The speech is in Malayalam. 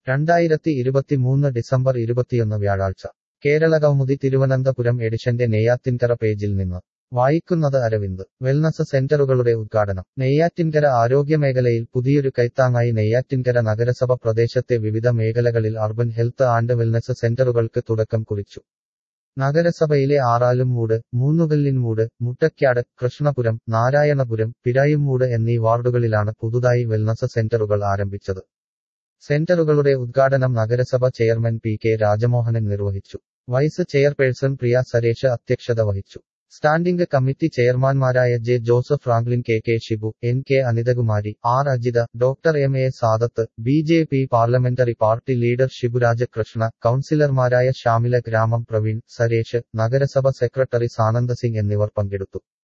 രണ്ടായിരത്തി ഇരുപത്തിമൂന്ന് ഡിസംബർ ഇരുപത്തിയൊന്ന് വ്യാഴാഴ്ച കേരള കൗമുദി തിരുവനന്തപുരം എഡിഷന്റെ നെയ്യാറ്റിൻകര പേജിൽ നിന്ന് വായിക്കുന്നത് അരവിന്ദ് വെൽനസ് സെന്ററുകളുടെ ഉദ്ഘാടനം നെയ്യാറ്റിൻകര ആരോഗ്യമേഖലയിൽ പുതിയൊരു കൈത്താങ്ങായി നെയ്യാറ്റിൻകര നഗരസഭ പ്രദേശത്തെ വിവിധ മേഖലകളിൽ അർബൻ ഹെൽത്ത് ആൻഡ് വെൽനസ് സെന്ററുകൾക്ക് തുടക്കം കുറിച്ചു നഗരസഭയിലെ ആറാലുംമൂട് മൂന്നുകല്ലിൻമൂട് മുട്ടയ്ക്കാട് കൃഷ്ണപുരം നാരായണപുരം പിരായുംമൂട് എന്നീ വാർഡുകളിലാണ് പുതുതായി വെൽനസ് സെന്ററുകൾ ആരംഭിച്ചത് സെന്ററുകളുടെ ഉദ്ഘാടനം നഗരസഭ ചെയർമാൻ പി കെ രാജമോഹനൻ നിർവഹിച്ചു വൈസ് ചെയർപേഴ്സൺ പ്രിയ സരേഷ് അധ്യക്ഷത വഹിച്ചു സ്റ്റാൻഡിംഗ് കമ്മിറ്റി ചെയർമാൻമാരായ J Joseph Franklin K K Shibu N K Anithakumari R Ajitha doctor M A Sadath B J P parliamentary party leader Shiburaja Krishna കൌൺസിലർമാരായ ഷാമില ഗ്രാമം പ്രവീൺ സരേഷ് നഗരസഭ സെക്രട്ടറി സാനന്ദ സിംഗ് എന്നിവർ പങ്കെടുത്തു